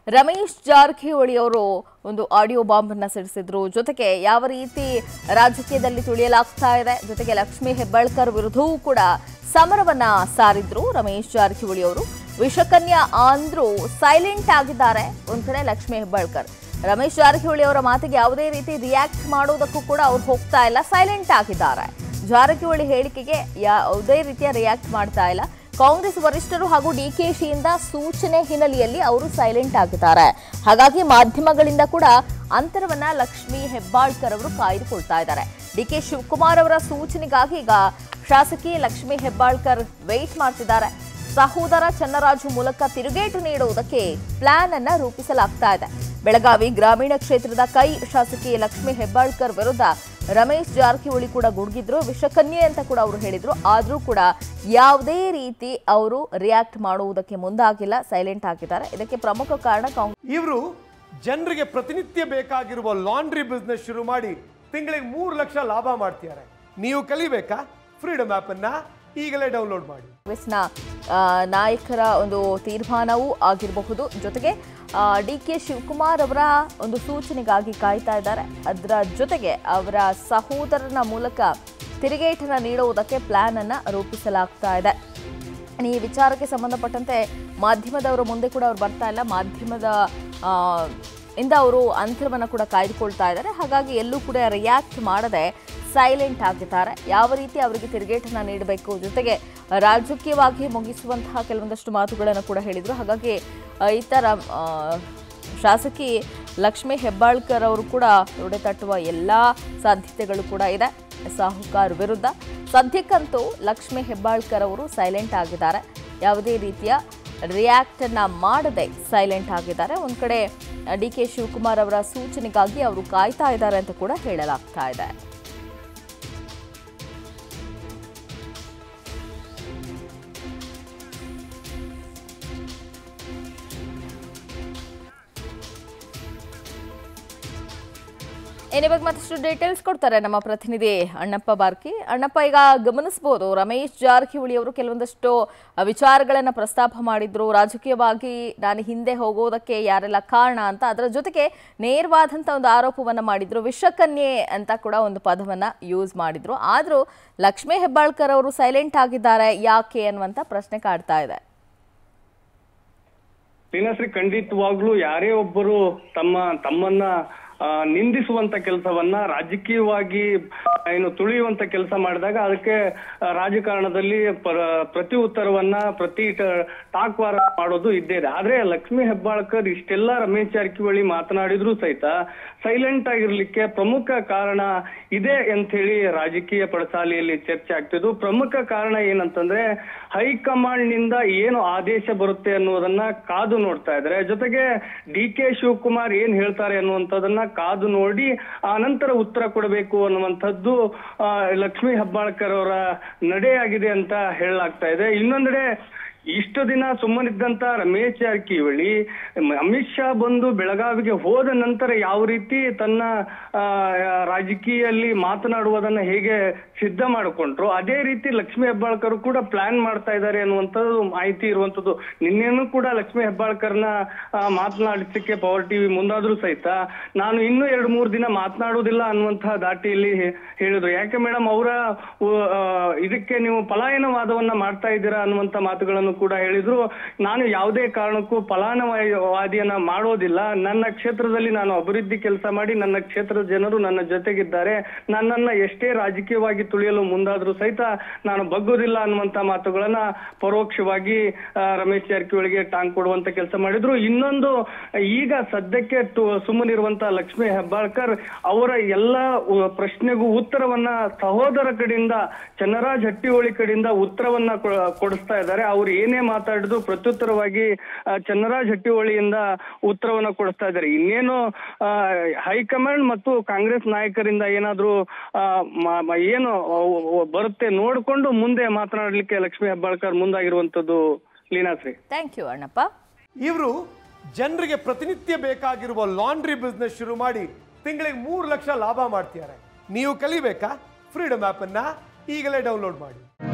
ರಮೇಶ್ ಜಾರಕಿಹೊಳಿ ಅವರು ಒಂದು audio bomb ಅನ್ನ ಸಿಡಿಸಿದ್ರು ಜೊತೆಗೆ ಯಾವ ರೀತಿ ರಾಜಕೀಯದಲ್ಲಿ ತುಳಿಯಲಾಗ್ತಾ ಇದೆ ಜೊತೆಗೆ ಲಕ್ಷ್ಮೀ ಹೆಬ್ಬಾಳ್ಕರ್ ವಿರುದ್ಧವೂ ಕೂಡ ಸಮರವನ್ನ ಸಾರಿದ್ರು ರಮೇಶ್ ಜಾರಕಿಹೊಳಿ ಅವರು ವಿಷಕನ್ಯಾ ಅಂದ್ರು ಸೈಲೆಂಟ್ ಆಗಿದ್ದಾರೆ ಒಂದ್ ಕಡೆ ಲಕ್ಷ್ಮೀ ಹೆಬ್ಬಾಳ್ಕರ್ ರಮೇಶ್ ಜಾರಕಿಹೊಳಿ ಅವರ ಮಾತಿಗೆ ಯಾವುದೇ ರೀತಿ ರಿಯಾಕ್ಟ್ ಮಾಡೋದಕ್ಕೂ ಕೂಡ ಅವ್ರು ಹೋಗ್ತಾ ಇಲ್ಲ ಸೈಲೆಂಟ್ ಆಗಿದ್ದಾರೆ ಜಾರಕಿಹೊಳಿ ಹೇಳಿಕೆಗೆ ಯಾವುದೇ ರೀತಿಯ ರಿಯಾಕ್ಟ್ ಮಾಡ್ತಾ ಇಲ್ಲ ಕಾಂಗ್ರೆಸ್ ವರಿಷ್ಠರು ಹಾಗೂ ಡಿಕೆಶಿಯಿಂದ ಸೂಚನೆ ಹಿನ್ನೆಲೆಯಲ್ಲಿ ಅವರು ಸೈಲೆಂಟ್ ಆಗಿದ್ದಾರೆ ಹಾಗಾಗಿ ಮಾಧ್ಯಮಗಳಿಂದ ಕೂಡ ಅಂತರವನ್ನ ಲಕ್ಷ್ಮಿ ಹೆಬ್ಬಾಳ್ಕರ್ ಅವರು ಕಾಯ್ದುಕೊಳ್ತಾ ಇದ್ದಾರೆ ಡಿಕೆ ಶಿವಕುಮಾರ್ ಅವರ ಸೂಚನೆಗಾಗಿ ಈಗ ಶಾಸಕಿ ಲಕ್ಷ್ಮಿ ಹೆಬ್ಬಾಳ್ಕರ್ ವೇಟ್ ಮಾಡ್ತಿದ್ದಾರೆ ಸಹೋದರ ಚನ್ನರಾಜು ಮೂಲಕ ತಿರುಗೇಟು ನೀಡುವುದಕ್ಕೆ ಪ್ಲಾನ್ ಅನ್ನ ರೂಪಿಸಲಾಗ್ತಾ ಇದೆ ಬೆಳಗಾವಿ ಗ್ರಾಮೀಣ ಕ್ಷೇತ್ರದ ಕೈ ಶಾಸಕಿ ಲಕ್ಷ್ಮಿ ಹೆಬ್ಬಾಳ್ಕರ್ ವಿರುದ್ಧ ರಮೇಶ್ ಜಾರಕಿಹೊಳಿ ಕೂಡ ಗುಡುಗಿದ್ರು ವಿಷಕನ್ಯೆ ಅಂತ ಕೂಡ ಅವರು ಹೇಳಿದ್ರು ಆದ್ರೂ ಕೂಡ ಯಾವುದೇ ರೀತಿ ಅವರು ರಿಯಾಕ್ಟ್ ಮಾಡುವುದಕ್ಕೆ ಮುಂದಾಗಿಲ್ಲ ಸೈಲೆಂಟ್ ಆಗಿದ್ದಾರೆ ಇದಕ್ಕೆ ಪ್ರಮುಖ ಕಾರಣ ಕಾಂಗ್ರೆಸ್ ಇವರು ಜನರಿಗೆ ಪ್ರತಿನಿತ್ಯ ಬೇಕಾಗಿರುವ ಲಾಂಡ್ರಿ ಬಿಸ್ನೆಸ್ ಶುರು ಮಾಡಿ ತಿಂಗಳಿಗೆ ಮೂರು ಲಕ್ಷ ಲಾಭ ಮಾಡ್ತಿದ್ದಾರೆ ನೀವು ಕಲಿಬೇಕಾ ಫ್ರೀಡಮ್ ಆಪ್ ಅನ್ನ ಈಗಲೇ ಡೌನ್ಲೋಡ್ ಮಾಡಿ ಕಾಂಗ್ರೆಸ್ನ ಆ, ನಾಯಕರ ಒಂದು ತೀರ್ಮಾನವೂ ಆಗಿರಬಹುದು ಜೊತೆಗೆ ಡಿ ಕೆ ಶಿವಕುಮಾರ್ ಅವರ ಒಂದು ಸೂಚನೆಗಾಗಿ ಕಾಯ್ತಾ ಇದ್ದಾರೆ ಅದರ ಜೊತೆಗೆ ಅವರ ಸಹೋದರನ ಮೂಲಕ ತಿರುಗೇಟನ್ನು ನೀಡುವುದಕ್ಕೆ ಪ್ಲಾನ್ ಅನ್ನ ರೂಪಿಸಲಾಗ್ತಾ ಇದೆ ಇನ್ನು ಈ ವಿಚಾರಕ್ಕೆ ಸಂಬಂಧಪಟ್ಟಂತೆ ಮಾಧ್ಯಮದವರ ಮುಂದೆ ಕೂಡ ಅವ್ರು ಬರ್ತಾ ಇಲ್ಲ ಮಾಧ್ಯಮದ ಆ, ಇಂದ ಅವರು ಅಂತರವನ್ನು ಕೂಡ ಕಾಯ್ದುಕೊಳ್ತಾ ಇದ್ದಾರೆ ಹಾಗಾಗಿ ಎಲ್ಲೂ ಕೂಡ ರಿಯಾಕ್ಟ್ ಮಾಡದೆ ಸೈಲೆಂಟ್ ಆಗಿದ್ದಾರೆ ಯಾವ ರೀತಿ ಅವರಿಗೆ ತಿರುಗೇಟನ್ನು ನೀಡಬೇಕು ಜೊತೆಗೆ ರಾಜಕೀಯವಾಗಿ ಮುಗಿಸುವಂತಹ ಕೆಲವೊಂದಷ್ಟು ಮಾತುಗಳನ್ನು ಕೂಡ ಹೇಳಿದರು ಹಾಗಾಗಿ ಆ, ಈ ಥರ ಆ, ಶಾಸಕಿ ಲಕ್ಷ್ಮೀ ಹೆಬ್ಬಾಳ್ಕರ್ ಅವರು ಕೂಡ ತೊಡೆ ತಟ್ಟುವ ಎಲ್ಲ ಸಾಧ್ಯತೆಗಳು ಕೂಡ ಇದೆ ಸಾಹುಕಾರ್ ವಿರುದ್ಧ ಸದ್ಯಕ್ಕಂತೂ ಲಕ್ಷ್ಮೀ ಹೆಬ್ಬಾಳ್ಕರ್ ಅವರು ಸೈಲೆಂಟ್ ಆಗಿದ್ದಾರೆ ಯಾವುದೇ ರೀತಿಯ ರಿಯಾಕ್ಟ್ ಅನ್ನ ಮಾಡದೆ ಸೈಲೆಂಟ್ ಆಗಿದ್ದಾರೆ ಒಂದ್ ಕಡೆ ಡಿ ಕೆ ಶಿವಕುಮಾರ್ ಅವರ ಸೂಚನೆಗಾಗಿ ಅವರು ಕಾಯ್ತಾ ಇದ್ದಾರೆ ಅಂತ ಕೂಡ ಹೇಳಲಾಗ್ತಾ ಇದೆ ಏನ್ ಇವಾಗ ಮತ್ತಷ್ಟು ಡೀಟೇಲ್ಸ್ ಕೊಡ್ತಾರೆ ನಮ್ಮ ಪ್ರತಿನಿಧಿ ಅಣ್ಣಪ್ಪ ಬಾರ್ಕಿ ಅಣ್ಣಪ್ಪ ಈಗ ಗಮನಿಸಬಹುದು ರಮೇಶ್ ಜಾರಕಿಹೊಳಿ ಅವರು ಕೆಲವೊಂದಷ್ಟು ವಿಚಾರಗಳನ್ನ ಪ್ರಸ್ತಾಪ ಮಾಡಿದ್ರು ರಾಜಕೀಯವಾಗಿ ನಾನು ಹಿಂದೆ ಹೋಗೋದಕ್ಕೆ ಯಾರೆಲ್ಲ ಕಾರಣ ಅಂತ ಅದರ ಜೊತೆಗೆ ನೇರವಾದಂತ ಒಂದು ಆರೋಪವನ್ನ ಮಾಡಿದ್ರು ವಿಷಕನ್ಯೆ ಅಂತ ಕೂಡ ಒಂದು ಪದವನ್ನ ಯೂಸ್ ಮಾಡಿದ್ರು ಆದ್ರೂ ಲಕ್ಷ್ಮೀ ಹೆಬ್ಬಾಳ್ಕರ್ ಅವರು ಸೈಲೆಂಟ್ ಆಗಿದ್ದಾರೆ ಯಾಕೆ ಅನ್ನುವಂತ ಪ್ರಶ್ನೆ ಕಾಡ್ತಾ ಇದೆ ಲೀನಾಶ್ರೀ ಖಂಡಿತವಾಗ್ಲೂ ಯಾರೇ ಒಬ್ಬರು ತಮ್ಮ ತಮ್ಮನ್ನ ಆ, ನಿಂದಿಸುವಂತ ಕೆಲಸವನ್ನ ರಾಜಕೀಯವಾಗಿ ಏನು ತುಳಿಯುವಂತ ಕೆಲಸ ಮಾಡಿದಾಗ ಅದಕ್ಕೆ ಆ, ರಾಜಕಾರಣದಲ್ಲಿ ಪರ- ಪ್ರತಿ ಉತ್ತರವನ್ನ ಪ್ರತಿ ಟ- ಟಾಕ್ವಾರ ಮಾಡೋದು ಇದ್ದೇ ಇದೆ ಆದ್ರೆ ಲಕ್ಷ್ಮೀ ಹೆಬ್ಬಾಳ್ಕರ್ ಇಷ್ಟೆಲ್ಲ ರಮೇಶ್ ಜಾರಕಿಹೊಳಿ ಮಾತನಾಡಿದ್ರು ಸಹಿತ ಸೈಲೆಂಟ್ ಆಗಿರ್ಲಿಕ್ಕೆ ಪ್ರಮುಖ ಕಾರಣ ಇದೆ ಅಂತ ಹೇಳಿ ರಾಜಕೀಯ ಪಡಸಾಲೆಯಲ್ಲಿ ಚರ್ಚೆ ಆಗ್ತಿದ್ದು ಪ್ರಮುಖ ಕಾರಣ ಏನಂತಂದ್ರೆ ಹೈಕಮಾಂಡ್ ನಿಂದ ಏನು ಆದೇಶ ಬರುತ್ತೆ ಅನ್ನೋದನ್ನ ಕಾದು ನೋಡ್ತಾ ಇದ್ದಾರೆ ಜೊತೆಗೆ ಡಿ ಕೆ ಶಿವಕುಮಾರ್ ಏನ್ ಹೇಳ್ತಾರೆ ಅನ್ನುವಂಥದ್ದನ್ನ ಕಾದು ನೋಡಿ ಆ ನಂತರ ಉತ್ತರ ಕೊಡಬೇಕು ಅನ್ನುವಂಥದ್ದು ಆ, ಲಕ್ಷ್ಮೀ ಹೆಬ್ಬಾಳ್ಕರ್ ಅವರ ನಡೆಯಾಗಿದೆ ಅಂತ ಹೇಳಲಾಗ್ತಾ ಇದೆ ಇನ್ನೊಂದೆಡೆ ಇಷ್ಟು ದಿನ ಸುಮ್ಮನಿದ್ದಂತ ರಮೇಶ್ ಜಾರಕಿಹೊಳಿ ಮ- ಅಮಿತ್ ಶಾ ಬಂದು ಬೆಳಗಾವಿಗೆ ಹೋದ ನಂತರ ಯಾವ ರೀತಿ ತನ್ನ ಆ, ರಾಜಕೀಯಲ್ಲಿ ಮಾತನಾಡುವುದನ್ನ ಹೇಗೆ ಸಿದ್ಧ ಮಾಡಿಕೊಂಡ್ರು ಅದೇ ರೀತಿ ಲಕ್ಷ್ಮೀ ಹೆಬ್ಬಾಳ್ಕರ್ ಕೂಡ ಪ್ಲಾನ್ ಮಾಡ್ತಾ ಇದ್ದಾರೆ ಅನ್ನುವಂಥದ್ದು ಮಾಹಿತಿ ಇರುವಂತದ್ದು ನಿನ್ನೆನೂ ಕೂಡ ಲಕ್ಷ್ಮೀ ಹೆಬ್ಬಾಳ್ಕರ್ನ ಆ, ಮಾತನಾಡಿಸಕ್ಕೆ ಪವರ್ ಟಿವಿ ಮುಂದಾದ್ರೂ ಸಹಿತ ನಾನು ಇನ್ನೂ ಎರಡು ಮೂರು ದಿನ ಮಾತನಾಡುವುದಿಲ್ಲ ಅನ್ನುವಂತಹ ದಾಟಿಯಲ್ಲಿ ಹೇ- ಹೇಳಿದ್ರು ಯಾಕೆ ಮೇಡಮ್ ಅವರ ಇದಕ್ಕೆ ನೀವು ಪಲಾಯನವಾದವನ್ನ ಮಾಡ್ತಾ ಇದ್ದೀರಾ ಅನ್ನುವಂತ ಮಾತುಗಳನ್ನು ಕೂಡ ಹೇಳಿದ್ರು ನಾನು ಯಾವುದೇ ಕಾರಣಕ್ಕೂ ಫಲಾನುವಾದಿಯನ್ನ ಮಾಡೋದಿಲ್ಲ ನನ್ನ ಕ್ಷೇತ್ರದಲ್ಲಿ ನಾನು ಅಭಿವೃದ್ಧಿ ಕೆಲಸ ಮಾಡಿ ನನ್ನ ಕ್ಷೇತ್ರದ ಜನರು ನನ್ನ ಜೊತೆಗಿದ್ದಾರೆ ನನ್ನನ್ನ ಎಷ್ಟೇ ರಾಜಕೀಯವಾಗಿ ತುಳಿಯಲು ಮುಂದಾದ್ರೂ ಸಹಿತ ನಾನು ಬಗ್ಗೋದಿಲ್ಲ ಅನ್ನುವಂತ ಮಾತುಗಳನ್ನ ಪರೋಕ್ಷವಾಗಿ ಆ, ರಮೇಶ್ ಜಾರಕಿಹೊಳಿಗೆ ಟಾಂಗ್ ಕೊಡುವಂತ ಕೆಲಸ ಮಾಡಿದ್ರು ಇನ್ನೊಂದು ಈಗ ಸದ್ಯಕ್ಕೆ ತು- ಸುಮ್ಮನಿರುವಂತ ಲಕ್ಷ್ಮೀ ಹೆಬ್ಬಾಳ್ಕರ್ ಅವರ ಎಲ್ಲ ಉ- ಪ್ರಶ್ನೆಗೂ ಉತ್ತರವನ್ನ ಸಹೋದರ ಕಡೆಯಿಂದ ಚನ್ನರಾಜ್ ಹಟ್ಟಿಹೊಳಿ ಕಡೆಯಿಂದ ಉತ್ತರವನ್ನ ಕೊ- ಕೊಡಿಸ್ತಾ ಇದ್ದಾರೆ ಅವ್ರು ಏನೇ ಮಾತಾಡಿದ್ರು ಪ್ರತ್ಯುತ್ತರವಾಗಿ ಆ, ಚನ್ನರಾಜ್ ಹಟ್ಟಿಹೊಳಿಯಿಂದ ಉತ್ತರವನ್ನ ಕೊಡಿಸ್ತಾ ಇದ್ದಾರೆ ಇನ್ನೇನು ಆ, ಹೈಕಮಾಂಡ್ ಮತ್ತು ಕಾಂಗ್ರೆಸ್ ನಾಯಕರಿಂದ ಏನಾದ್ರೂ ಆ, ಮ- ಮ- ಏನು ಅವ್- ಅವ್ ಬರುತ್ತೆ ನೋಡ್ಕೊಂಡು ಮುಂದೆ ಮಾತನಾಡ್ಲಿಕ್ಕೆ ಲಕ್ಷ್ಮೀ ಹೆಬ್ಬಾಳ್ಕರ್ ಮುಂದಾಗಿರುವಂತದ್ದು ಲೀನಾಶ್ರೀ ಥ್ಯಾಂಕ್ ಯು ಅಣ್ಣಪ್ಪ ಇವರು ಜನರಿಗೆ ಪ್ರತಿನಿತ್ಯ ಬೇಕಾಗಿರುವ ಲಾಂಡ್ರಿ ಬಿಸ್ನೆಸ್ ಶುರು ಮಾಡಿ ತಿಂಗಳಿಗೆ ಮೂರು ಲಕ್ಷ ಲಾಭ ಮಾಡ್ತಿದ್ದಾರೆ ನೀವು ಕಲಿಬೇಕಾ ಫ್ರೀಡಮ್ ಆಪ್ ಅನ್ನ ಈಗಲೇ ಡೌನ್ಲೋಡ್ ಮಾಡಿ